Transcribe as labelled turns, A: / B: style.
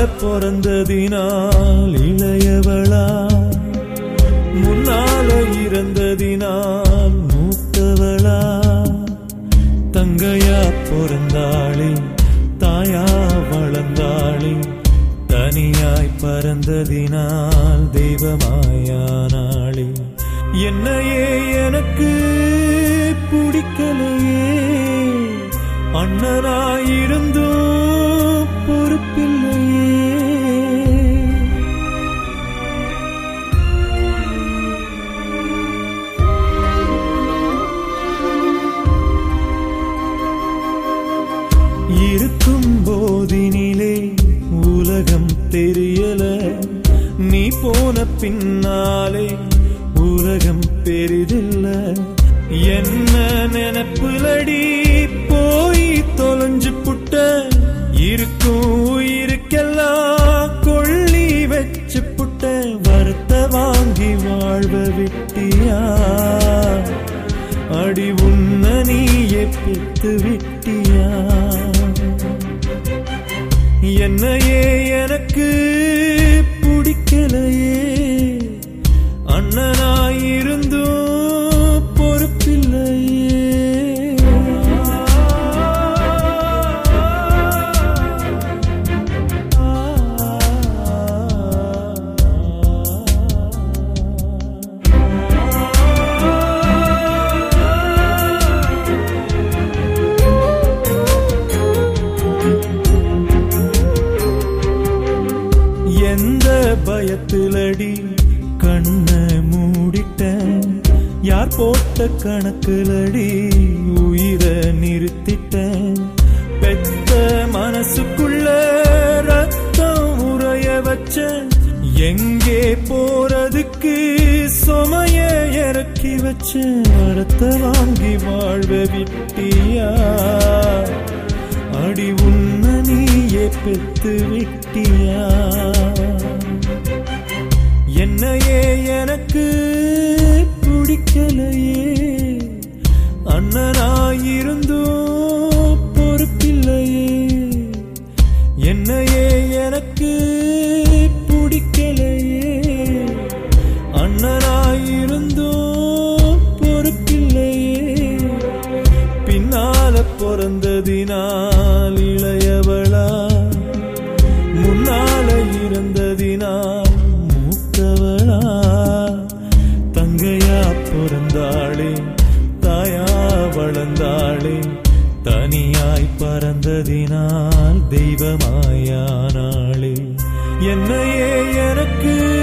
A: பிறந்ததினால் இளையவளா முன்னால இறந்ததினால் மூத்தவளா தங்கையா பிறந்தாளே தாயா வளர்ந்தாளே தனியாய் பறந்ததினால் தெய்வமாயானாளே என்னையே எனக்கு பிடிக்கலையே அண்ணனாயிருந்தும் பொறுப்பில்லையே இருக்கும் போதினிலே உலகம் தெரியல நீ போன பின்னாலே உலகம் பெரிதில்ல என்ன நினப்புலடி போய் தொலைஞ்சு புட்ட இருக்கும் உயிருக்கெல்லாம் கொள்ளி வச்சு புட்ட வருத்த வாங்கி வாழ்வ விட்டியா அடி உன்ன நீயே பெத்து விட்டியா என்னையே எனக்கு பிடிக்கலையே அண்ணனாயிருந்தும் பொறுப்பில்லையே எந்த பயத்திலடி கண்ண மூடிட்டேன் யார் போட்ட கணக்குலடி உயிரை நிறுத்திட்டேன் பெத்த மனசுக்குள்ள ரத்தம் உறைய வச்ச எங்கே போறதுக்கு சுமைய இறக்கி வச்ச வரத்த வாங்கி வாழ்வ விட்டியா அடி உன்ன நீயே பெத்து விட்டியா என்னையே எனக்கு பிடிக்கலையே அண்ணனாயிருந்தும் பொறுப்பில்லையே என்னையே எனக்கு பிடிக்கலையே அண்ணனாயிருந்தும் பொறுப்பில்லையே பின்னால பிறந்ததினால் இளையவளா முன்னால இருந்ததினால் மூத்தவளா தங்கையா பிறந்தாளே தாயா வளர்ந்தாளே தனியாய் பறந்ததினால் தெய்வமாயானாளே என்னையே எனக்கு